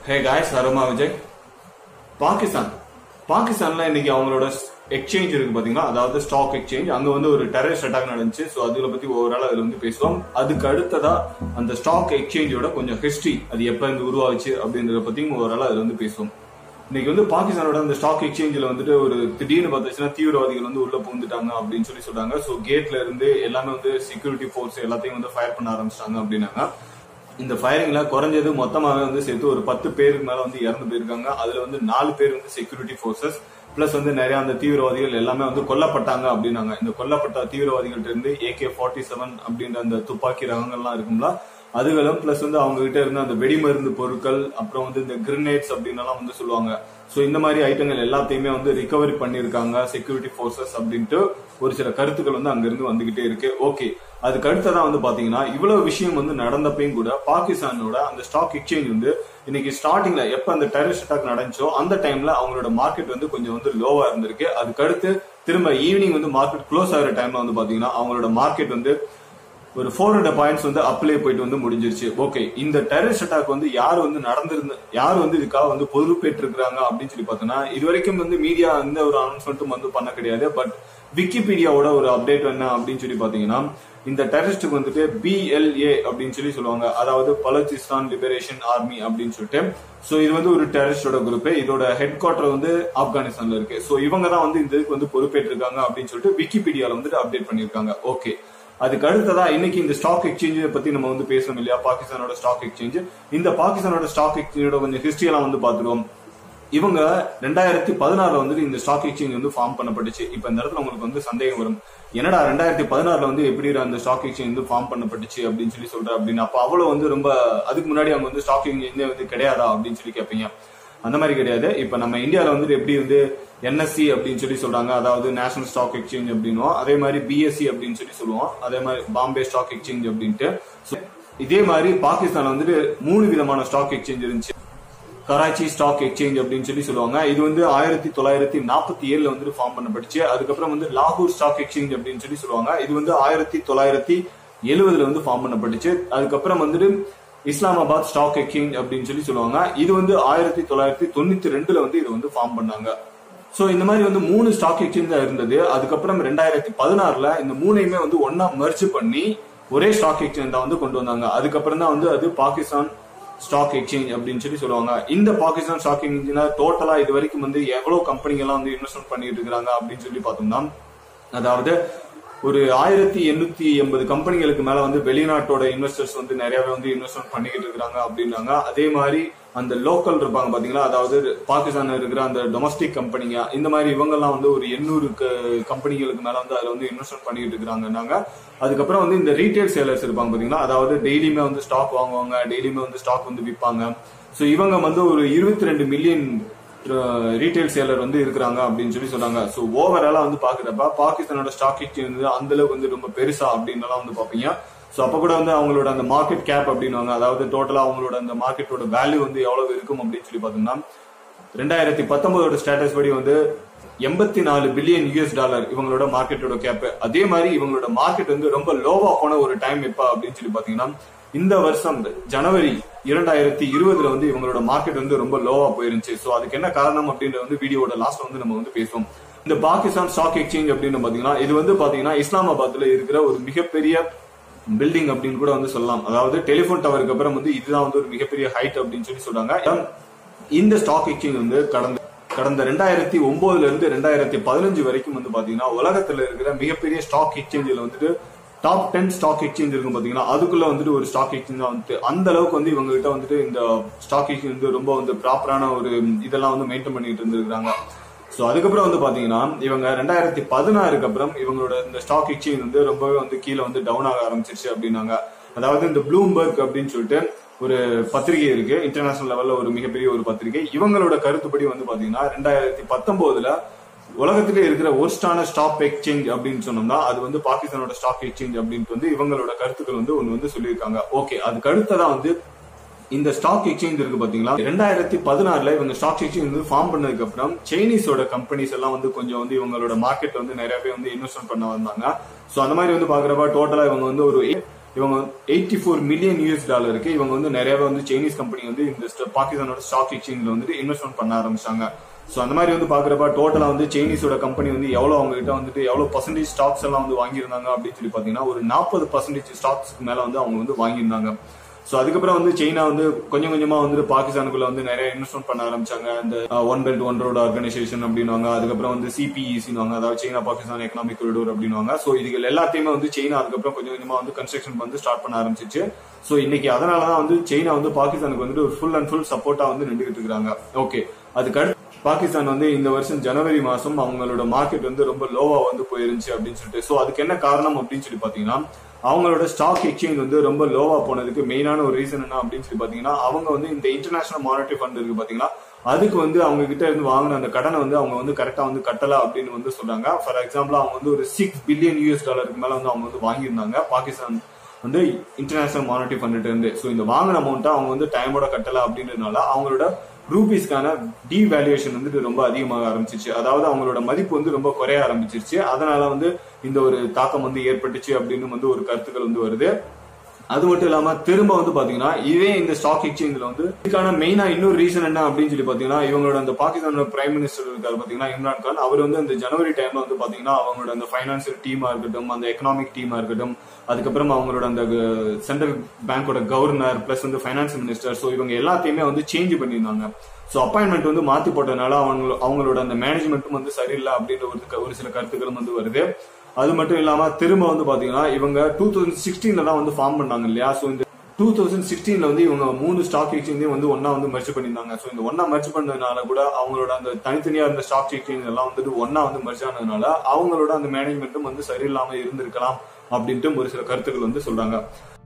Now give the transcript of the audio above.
ஹே guys அருமா விஜய் பாகிஸ்தான் பாகிஸ்தான்ல இன்னைக்கு அவங்களோட எக்ஸ்சேஞ்ச் இருக்கு பாத்தீங்கன்னா அதாவது ஸ்டாக் எக்ஸ்சேஞ்ச் அங்க வந்து ஒரு டெரரிஸ்ட் அட்டாக் நடந்துச்சு சோ அதுல பத்தி ஓவரால் அதுல வந்து பேசுவோம் அதுக்கு அடுத்ததா அந்த ஸ்டாக் எக்ஸ்சேஞ்சோட கொஞ்சம் ஹிஸ்டரி அது எப்ப இருந்து உருவாச்சு அப்படின்றத பத்தியும் ஓவரால் அதுல வந்து பேசுவோம் இன்னைக்கு வந்து பாகிஸ்தானோட அந்த ஸ்டாக் எக்ஸ்சேஞ்சில் வந்துட்டு ஒரு திடீர்னு பார்த்துச்சுன்னா தீவிரவாதிகள் வந்து உள்ள புகுந்துட்டாங்க அப்படின்னு சொல்லி சொல்றாங்க ஸோ கேட்ல இருந்து எல்லாமே வந்து செக்யூரிட்டி ஃபோர்ஸ் எல்லாத்தையும் வந்து ஃபயர் பண்ண ஆரம்பிச்சிட்டாங்க அப்படின்னாங்க இந்த ஃபயரிங்ல குறைஞ்சது மொத்தமாவே வந்து சேர்த்து ஒரு பத்து பேருக்கு மேல வந்து இறந்து போயிருக்காங்க அதுல வந்து நாலு பேர் வந்து செக்யூரிட்டி ஃபோர்ஸஸ் பிளஸ் வந்து நிறைய அந்த தீவிரவாதிகள் எல்லாமே வந்து கொல்லப்பட்டாங்க அப்படின்னாங்க இந்த கொல்லப்பட்ட தீவிரவாதிகள்ட்ட இருந்து ஏகே ஃபார்ட்டி செவன் அப்படின்ற அந்த துப்பாக்கி ரகங்கள்லாம் இருக்கும்ல அதுகளும் பிளஸ் வந்து அவங்க கிட்ட இருந்த அந்த வெடிமருந்து பொருட்கள் அப்புறம் வந்து இந்த கிரினேட்ஸ் அப்படின்னு வந்து சொல்லுவாங்க சோ இந்த மாதிரி ஐட்டங்கள் எல்லாத்தையுமே வந்து ரிகவரி பண்ணிருக்காங்க செக்யூரிட்டி ஃபோர்ஸஸ் அப்படின்ட்டு ஒரு சில கருத்துக்கள் வந்து அங்கிருந்து வந்துகிட்டே இருக்கு ஓகே அதுக்கு அடுத்ததா வந்து பாத்தீங்கன்னா இவ்வளவு விஷயம் வந்து நடந்தப்பையும் கூட பாகிஸ்தானோட அந்த ஸ்டாக் எக்ஸ்சேஞ்ச் வந்து இன்னைக்கு ஸ்டார்டிங்ல எப்ப அந்த டெரரிஸ்ட் அட்டாக் நடந்துச்சோ அந்த டைம்ல அவங்களோட மார்க்கெட் வந்து கொஞ்சம் வந்து லோவா இருந்திருக்கு அதுக்கு அடுத்து திரும்ப ஈவினிங் வந்து மார்க்கெட் க்ளோஸ் ஆகிற டைம்ல வந்து பாத்தீங்கன்னா அவங்களோட மார்க்கெட் வந்து ஒரு ஃபோர் ஹண்ட்ரட் பாயிண்ட்ஸ் வந்து அப்ளை போயிட்டு வந்து முடிஞ்சிருச்சு ஓகே இந்த டெரரிஸ்ட் அட்டாக் வந்து யார் வந்து நடந்திருந்த யார் வந்து இதுக்காக வந்து பொறுப்பேற்று இருக்காங்க அப்படின்னு சொல்லி பார்த்தோன்னா இது வரைக்கும் வந்து மீடியா எந்த ஒரு அனௌன்ஸ்மெண்ட்டும் வந்து பண்ண கிடையாது பட் விக்கிபீடியாவோட ஒரு அப்டேட் என்ன அப்படின்னு சொல்லி பாத்தீங்கன்னா இந்த டெரரிஸ்டுக்கு வந்துட்டு பிஎல்ஏ அப்படின்னு சொல்லி சொல்லுவாங்க அதாவது பலோச்சிஸ்தான் லிபரேஷன் ஆர்மி அப்படின்னு சொல்லிட்டு சோ இது வந்து ஒரு டெரரிஸ்டோட குரூப் இதோட ஹெட் குவார்டர் வந்து ஆப்கானிஸ்தான்ல இருக்கு சோ இவங்க தான் வந்து இந்த இதுக்கு வந்து பொறுப்பேற்றிருக்காங்க அப்படின்னு சொல்லிட்டு விக்கிபீடியால வந்துட்டு அப்டேட் பண்ணிருக்காங்க ஓகே அதுக்கு அடுத்ததா இன்னைக்கு இந்த ஸ்டாக் எக்ஸ்சேஞ்ச் பத்தி நம்ம வந்து பேசணும் இல்லையா பாகிஸ்தானோட ஸ்டாக் எக்ஸ்சேஞ்ச் இந்த பாகிஸ்தானோட ஸ்டாக் எக்ஸ்சேஞ்சோட கொஞ்சம் ஹிஸ்டரி எல்லாம் வந்து பாத்துருவோம் இவங்க ரெண்டாயிரத்தி பதினாறுல வந்துட்டு இந்த ஸ்டாக் எக்ஸ்சேஞ்ச் வந்து ஃபார்ம் பண்ணப்பட்டுச்சு இப்ப இந்த இடத்துல உங்களுக்கு வந்து சந்தேகம் வரும் என்னடா ரெண்டாயிரத்தி பதினாறுல வந்து எப்படி அந்த ஸ்டாக் எக்ஸ்சேஞ்ச் வந்து ஃபார்ம் பண்ணப்பட்டுச்சு அப்படின்னு சொல்லி சொல்ற அப்படின்னு அப்ப அவ்வளவு வந்து ரொம்ப அதுக்கு முன்னாடி அவங்க வந்து ஸ்டாக் எக்ஸ்சேஞ்ச் வந்து கிடையாதா அப்படின்னு சொல்லி கேட்பீங்க அந்த மாதிரி கிடையாது இப்ப நம்ம இந்தியாவில வந்துட்டு எப்படி வந்து என்எஸ்சி அப்படின்னு சொல்லி சொல்றாங்க அதாவது நேஷனல் ஸ்டாக் எக்ஸ்சேஞ்ச் அப்படின்னும் அதே மாதிரி பிஎஸ்சி அப்படின்னு சொல்லி சொல்லுவோம் அதே மாதிரி பாம்பே ஸ்டாக் எக்ஸ்சேஞ்ச் அப்படின்ட்டு So, இதே மாதிரி பாகிஸ்தான் வந்துட்டு மூணு விதமான ஸ்டாக் எக்ஸ்சேஞ்ச் இருந்துச்சு கராச்சி ஸ்டாக் எக்ஸ்சேஞ்ச் அப்படின்னு சொல்லி சொல்லுவாங்க இது வந்து ஆயிரத்தி தொள்ளாயிரத்தி நாற்பத்தி ஏழுல வந்து ஃபார்ம் பண்ணப்பட்டுச்சு அதுக்கப்புறம் வந்து லாகூர் ஸ்டாக் எக்ஸ்சேஞ்ச் அப்படின்னு சொல்லி சொல்லுவாங்க இது வந்து ஆயிரத்தி தொள்ளாயிரத்தி எழுபதுல வந்து ஃபார்ம் பண்ணப்பட்டுச்சு அதுக்கப்புறம் வந்துட்டு இஸ்லாமாபாத் ஸ்டாக் எக்ஸ்சேஞ்ச் அப்படின்னு சொல்லி சொல்லுவாங்க இது வந்து ஆயிரத்தி தொள்ளாயிரத்தி தொண்ணூத்தி ரெண்டுல வந்து இது வந்து ஃபார்ம் பண்ணாங்க சோ இந்த மாதிரி வந்து மூணு ஸ்டாக் எக்ஸ்சேஞ்ச் தான் இருந்தது அதுக்கப்புறம் ரெண்டாயிரத்தி பதினாறுல இந்த மூணையுமே வந்து ஒன்னா மர்ஜ் பண்ணி ஒரே ஸ்டாக் எக்ஸ்சேஞ்ச் தான் வந்து கொண்டு வந்தாங்க அதுக்கப்புறம் தான் வந்து அது பாகிஸ்தான் ஸ்டாக் எக்ஸ்சேஞ்ச் அப்படின்னு சொல்லி சொல்லுவாங்க இந்த பாகிஸ்தான் ஸ்டாக் எக்ஸ்சேஞ்ச்ல டோட்டலா இது வரைக்கும் வந்து எவ்வளவு கம்பெனிங்க எல்லாம் வந்து இன்வெஸ்ட்மெண்ட் பண்ணிட்டு இருக்காங்க அப்படின்னு சொல்லி பார்த்தோம்னா அதாவது ஒரு ஆயிரத்தி எண்ணூத்தி எண்பது கம்பெனிகளுக்கு மேல வந்து வெளிநாட்டோட இன்வெஸ்டர்ஸ் வந்து நிறையவே வந்து இன்வெஸ்ட்மெண்ட் பண்ணிக்கிட்டு இருக்காங்க அப்படின்னாங்க அதே மாதிரி அந்த லோக்கல் இருப்பாங்க பாத்தீங்களா அதாவது பாகிஸ்தான்ல இருக்கிற அந்த டொமஸ்டிக் கம்பெனிங்க இந்த மாதிரி இவங்கெல்லாம் வந்து ஒரு எண்ணூறு கம்பெனிகளுக்கு மேல வந்து அதுல வந்து இன்வெஸ்ட்மெண்ட் பண்ணிட்டு இருக்காங்கன்னாங்க அதுக்கப்புறம் வந்து இந்த ரீட்டைல் சேலர்ஸ் இருப்பாங்க பாத்தீங்களா அதாவது டெய்லியுமே வந்து ஸ்டாக் வாங்குவாங்க டெய்லியுமே வந்து ஸ்டாக் வந்து விற்பாங்க ஸோ இவங்க வந்து ஒரு இருபத்தி ரெண்டு மில்லியன் ரீட்டைல் சேலர் வந்து இருக்கிறாங்க அப்படின்னு சொல்லி சொன்னாங்க ஸோ ஓவராலா வந்து பாக்குறப்ப பாகிஸ்தானோட ஸ்டாக் எக்ஸ்சேஞ்ச் வந்து அந்த அளவுக்கு வந்து ரொம்ப பெருசா அப்படின்னு வந்து பாப்பீங்க ஸோ அப்ப கூட வந்து அவங்களோட அந்த மார்க்கெட் கேப் அப்படின்னுவாங்க அதாவது டோட்டலா அவங்களோட அந்த மார்க்கெட்டோட வேல்யூ வந்து எவ்வளவு இருக்கும் அப்படின்னு சொல்லி பார்த்தோம்னா ரெண்டாயிரத்தி பத்தொன்பதோட ஸ்டேட்டஸ் படி வந்து எண்பத்தி நாலு பில்லியன் யூஎஸ் டாலர் இவங்களோட மார்க்கெட்டோட கேப் அதே மாதிரி இவங்களோட மார்க்கெட் வந்து ரொம்ப லோவா போன ஒரு டைம் எப்ப அப்படின்னு சொல்லி பாத்தீங்கன்னா இந்த வருஷம் ஜனவரி இரண்டாயிரத்தி இருபதுல வந்து இவங்களோட மார்க்கெட் வந்து ரொம்ப லோவா போயிருந்துச்சு சோ அதுக்கு என்ன காரணம் அப்படின்ற வந்து வீடியோட லாஸ்ட் வந்து நம்ம வந்து பேசுவோம் இந்த பாகிஸ்தான் ஸ்டாக் எக்ஸ்சேஞ்ச் அப்படின்னு பாத்தீங்கன்னா இது வந்து பாத்தீங்கன்னா இஸ்லாமாபாத்ல இருக்கிற ஒரு மிகப்பெரிய பில்டிங் அப்படின்னு கூட வந்து சொல்லலாம் அதாவது டெலிபோன் டவருக்கு அப்புறம் வந்து இதுதான் வந்து ஒரு மிகப்பெரிய ஹைட் அப்படின்னு சொல்லி சொல்றாங்க இந்த ஸ்டாக் எக்ஸ்சேஞ்ச் வந்து கடந்த கடந்த ரெண்டாயிரத்தி ஒன்பதுல இருந்து ரெண்டாயிரத்தி பதினஞ்சு வரைக்கும் வந்து பாத்தீங்கன்னா உலகத்துல இருக்கிற மிகப்பெரிய ஸ்டாக் எக்ஸ்சேஞ்சில் வந்துட்டு டாப் டென் ஸ்டாக் எக்ஸ்சேஞ்ச் இருக்கும் பாத்தீங்கன்னா அதுக்குள்ள வந்துட்டு ஒரு ஸ்டாக் எக்ஸ்சேஞ்ச் தான் வந்துட்டு அந்த அளவுக்கு வந்து இவங்க கிட்ட வந்துட்டு இந்த ஸ்டாக் எக்ஸ்சேஞ்ச் வந்து ரொம்ப வந்து ப்ராப்பரான ஒரு இதெல்லாம் வந்து மெயின்டைன் பண்ணிட்டு இருந்திருக்காங்க ஸோ அதுக்கப்புறம் வந்து பாத்தீங்கன்னா இவங்க ரெண்டாயிரத்தி பதினாறுக்கு அப்புறம் இவங்களோட இந்த ஸ்டாக் எக்ஸ்சேஞ்ச் வந்து ரொம்பவே வந்து கீழே வந்து டவுன் ஆக ஆரம்பிச்சிருச்சு அப்படின்னாங்க அதாவது இந்த ப்ளூம்பர்க் அப்படின்னு சொல்லிட்டு ஒரு பத்திரிகை இருக்கு இன்டர்நேஷனல் லெவல்ல ஒரு மிகப்பெரிய ஒரு பத்திரிகை இவங்களோட கருத்துப்படி வந்து பாத்தீங்கன்னா ரெண்டாயிரத்தி பத்தொன்பதுல உலகத்திலே இருக்கிற ஒர்ஸ்டான ஸ்டாக் எக்ஸ்சேஞ்ச் அப்படின்னு சொன்னோம்னா அது வந்து பாகிஸ்தானோட ஸ்டாக் எக்ஸ்சேஞ்ச் அப்படின்ட்டு வந்து இவங்களோட கருத்துக்கள் வந்து ஒன்னு வந்து சொல்லியிருக்காங்க ஓகே அதுக்கு அடுத்ததான் வந்து இந்த ஸ்டாக் எக்ஸ்சேஞ்ச் இருக்கு பாத்தீங்களா ரெண்டாயிரத்தி பதினாறுல இவங்க ஸ்டாக் எக்ஸ்சேஞ்ச் வந்து ஃபார்ம் பண்ணதுக்கு அப்புறம் சைனீஸோட கம்பெனிஸ் எல்லாம் வந்து கொஞ்சம் வந்து இவங்களோட மார்க்கெட் வந்து நிறையவே வந்து இன்வெஸ்ட்மெண்ட் பண்ண வந்தாங்க சோ அந்த மாதிரி வந்து பாக்குறப்ப டோட்டலா இவங்க வந்து ஒரு இவங்க எயிட்டி ஃபோர் மில்லியன் யூஎஸ் டாலருக்கு இவங்க வந்து நிறையவே வந்து சைனீஸ் கம்பெனி வந்து இந்த st- பாகிஸ்தானோட ஸ்டாக் எக்ஸ்சேஞ்சில் வந்துட்டு இன்வெஸ்ட்மெண்ட் பண்ண ஆரம்பிச்சாங்க ஸோ அந்த மாதிரி வந்து பாக்குறப்ப டோட்டலா வந்து சைனீஸோட கம்பெனி வந்து எவ்வளவு அவங்க கிட்ட வந்துட்டு எவ்வளவு பர்சன்டேஜ் ஸ்டாக்ஸ் எல்லாம் வந்து வாங்கியிருந்தாங்க அப்படின்னு சொல்லி பாத்தீங்கன்னா ஒரு நாற்பது பர்சன்டேஜ் ஸ்டாக்ஸ்க்கு மேல வந்து அவங்க வந்து வாங்கியிருந்தாங்க ஸோ அதுக்கப்புறம் வந்து சைனா வந்து கொஞ்சம் கொஞ்சமா வந்துட்டு பாகிஸ்தானுக்குள்ள வந்து நிறைய இன்வெஸ்ட்மெண்ட் பண்ண ஆரம்பிச்சாங்க இந்த one belt one road organisation அப்படின்னுவாங்க அதுக்கப்புறம் வந்து சிபிஇசின்னு அதாவது சைனா பாகிஸ்தான் எக்கனாமிக் கொரிடோர் அப்படின்னுவாங்க ஸோ இதுகள் எல்லாத்தையுமே வந்து சைனா அதுக்கப்புறம் கொஞ்சம் கொஞ்சமா வந்து கன்ஸ்ட்ரக்ஷன் வந்து ஸ்டார்ட் பண்ண ஆரம்பிச்சிச்சு ஸோ இன்னைக்கு அதனாலதான் வந்து சைனா வந்து பாகிஸ்தானுக்கு வந்துட்டு ஒரு ஃபுல் அண்ட் ஃபுல் சப்போர்ட்டா வந்து நின்றுகிட்டு இருக்காங்க ஓகே அதுக்கு அடுத்து பாகிஸ்தான் வந்து இந்த வருஷம் ஜனவரி மாசம் அவங்களோட மார்க்கெட் வந்து ரொம்ப லோவா வந்து போயிருந்துச்சு அப்படின்னு சொல்லிட்டு ஸோ அதுக்கு என்ன காரணம் அப்படின்னு சொல்லி பாத்தீங்கன்னா அவங்களோட ஸ்டாக் எக்ஸ்சேஞ்ச் வந்து ரொம்ப லோவா போனதுக்கு மெயினான ஒரு ரீசன் என்ன அப்படின்னு சொல்லி பாத்தீங்கன்னா அவங்க வந்து இந்த இன்டர்நேஷனல் மானிட்டரி ஃபண்ட் இருக்கு பாத்தீங்களா அதுக்கு வந்து அவங்க கிட்ட இருந்து வாங்கின அந்த கடனை வந்து அவங்க வந்து கரெக்டா வந்து கட்டல அப்படின்னு வந்து சொல்றாங்க ஃபார் எக்ஸாம்பிள் அவங்க வந்து ஒரு சிக்ஸ் பில்லியன் யூஎஸ் டாலருக்கு மேல வந்து அவங்க வந்து வாங்கியிருந்தாங்க பாகிஸ்தான் வந்து இன்டர்நேஷனல் மானிட்டரி ஃபண்ட் இருந்து ஸோ இந்த வாங்கின அமௌண்ட்டை அவங்க வந்து டைமோட கட்டல அப்படின்றதுனால அவங்களோட ரூபீஸ்க்கான டிவேல்யூஷன் வந்துட்டு ரொம்ப அதிகமாக ஆரம்பிச்சிருச்சு அதாவது அவங்களோட மதிப்பு வந்து ரொம்ப குறைய ஆரம்பிச்சிருச்சு அதனால வந்து இந்த ஒரு தாக்கம் வந்து ஏற்பட்டுச்சு அப்படின்னு வந்து ஒரு கருத்துக்கள் வந்து வருது அது மட்டும் இல்லாம திரும்ப வந்து பாத்தீங்கன்னா இதே இந்த ஸ்டாக் எக்ஸ்சேஞ்ச்ல வந்து இதுக்கான மெயினா இன்னொரு ரீசன் என்ன அப்படின்னு சொல்லி பாத்தீங்கன்னா இவங்களோட அந்த பாகிஸ்தானோட பிரைம் மினிஸ்டர் இருக்காரு பாத்தீங்கன்னா இம்ரான் கான் அவர் வந்து இந்த ஜனவரி டைம்ல வந்து பாத்தீங்கன்னா அவங்களோட அந்த பைனான்சியல் டீமா இருக்கட்டும் அந்த எக்கனாமிக் டீமா இருக்கட்டும் அதுக்கப்புறம் அவங்களோட அந்த சென்ட்ரல் பேங்கோட கவர்னர் பிளஸ் வந்து பைனான்ஸ் மினிஸ்டர் ஸோ இவங்க எல்லாத்தையுமே வந்து சேஞ்ச் பண்ணியிருந்தாங்க ஸோ அப்பாயின்மெண்ட் வந்து மாத்தி போட்டதுனால அவங்க அவங்களோட அந்த மேனேஜ்மெண்ட்டும் வந்து சரியில்லை அப்படின்ற ஒரு ஒரு சில கருத்துக்களும் வந்து வருது அது மட்டும் இல்லாம திரும்ப வந்து பாத்தீங்கன்னா இவங்க டூ தௌசண்ட் சிக்ஸ்டீன்ல தான் வந்து ஃபார்ம் பண்ணாங்க இல்லையா ஸோ இந்த டூ தௌசண்ட் சிக்ஸ்டீன்ல வந்து இவங்க மூணு ஸ்டாக் எக்ஸ்சேஞ்சையும் வந்து ஒன்னா வந்து மெர்ஜ் பண்ணியிருந்தாங்க ஸோ இந்த ஒன்னா மெர்ஜ் பண்ணதுனால கூட அவங்களோட அந்த தனித்தனியா இருந்த ஸ்டாக் எக்ஸ்சேஞ்ச் எல்லாம் வந்துட்டு ஒன்னா வந்து மெர்ஜ் ஆனதுனால அவங்களோட அந்த மேனேஜ்மெண்ட்டும் வந்து சரியில்லாம இருந்திருக்கலாம் அப்படின்ட்டு ஒரு சில கருத்துக்கள் வந்து சொல்றாங்க